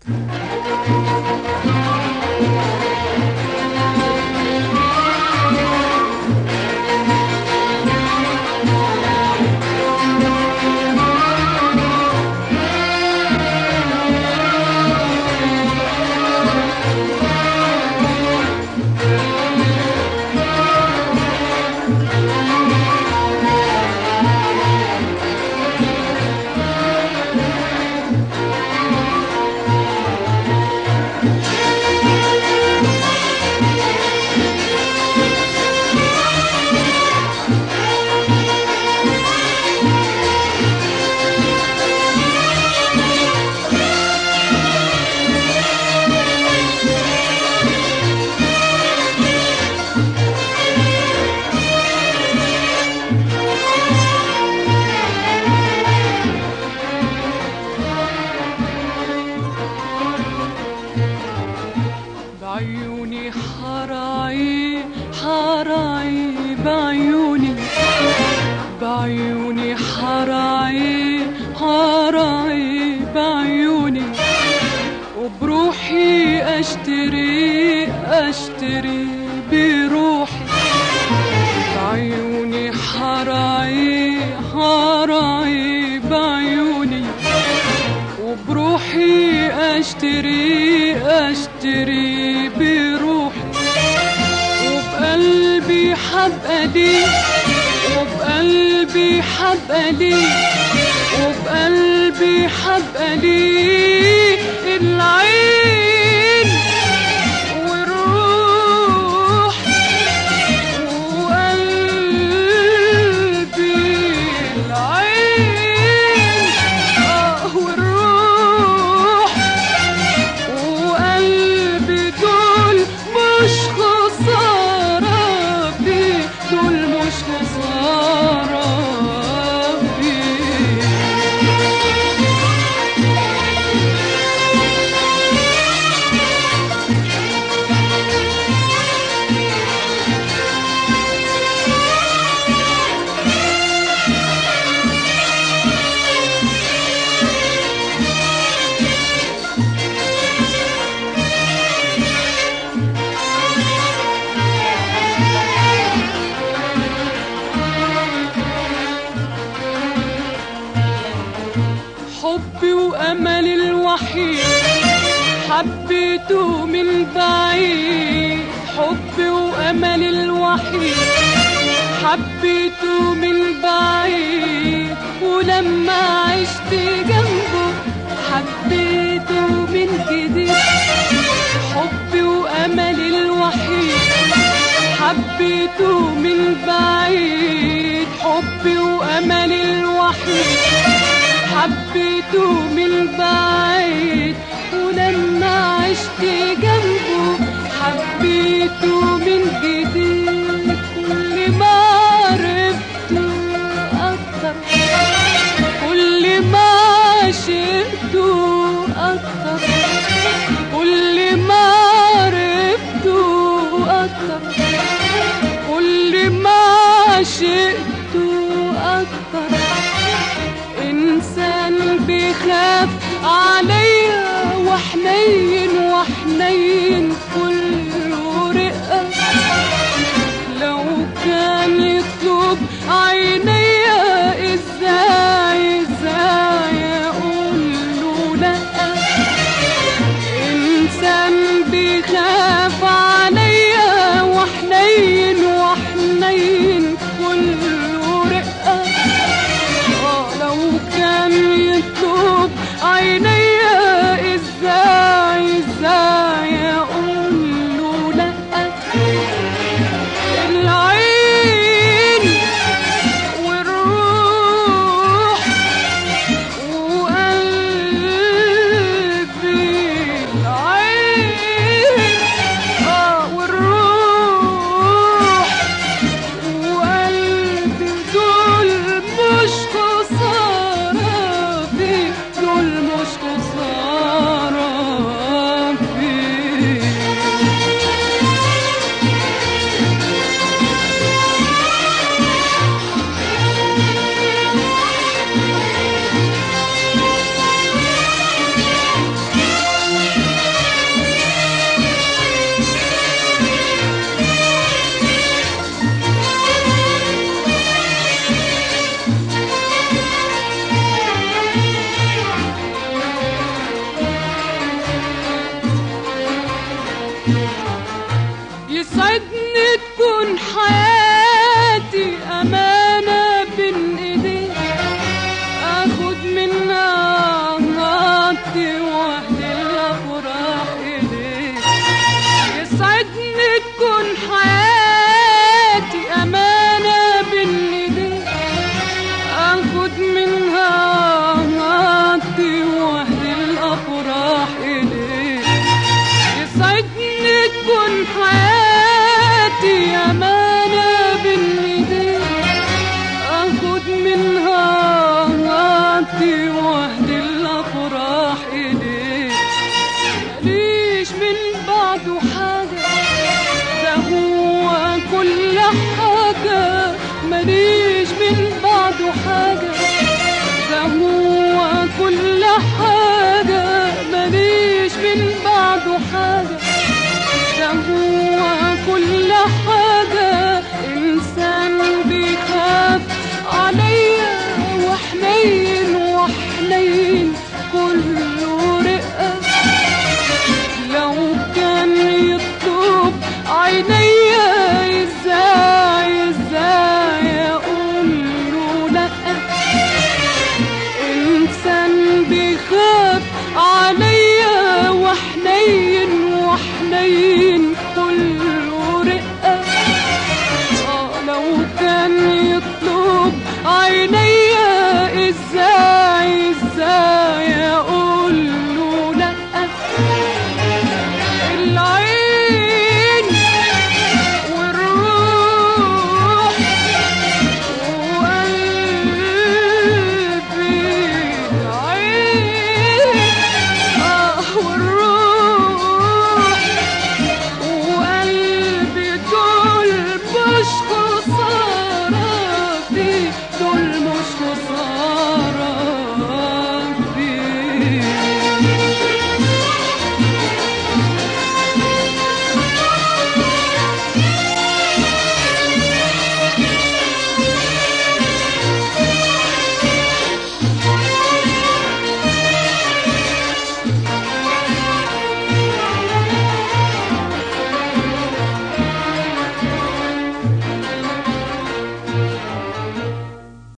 بعيوني حراعي حراعي بعيوني بعيوني حراعي حراعي بعيوني وبروحي اشتري اشتري بروحي بعيوني حراعي حراعي بعيوني وبروحي اشتري اشتري بروحي وبقلبي حبقى لي وبقلبي حبقى لي وبقلبي حبقى لي العين والروح وقلبي العين آه والروح وقلبي دول مش خسارة فيه دول مش خسارة فيه حبي وأملي الوحيد حبيته من بعيد حبي وأملي الوحيد حبيته من بعيد ولما عشت جنبه حبيته من جديد حبي وأملي الوحيد حبيته من بعيد حبي وأملي الوحيد حبيته من بعيد ولما عشت جنبه حبيته من جديد كل ما عرفته أكتر كل ما عشقته أكتر كل ما عرفته أكتر كل ما عشقته أكتر إنسان بيخاف عليا وحنين وحنين كله رقة لو كان يطلب عينيا ازاي ازاي اقول له لا انسان بيخاف عليا وحنين وحنين كله رقه آه، لو كان يطلب عينيا ازاي ازاي ماليش من بعده حاجة ده هو كل حاجة ماليش من بعده حاجة ده هو كل حاجة إنسان بيخاف عليا وحنين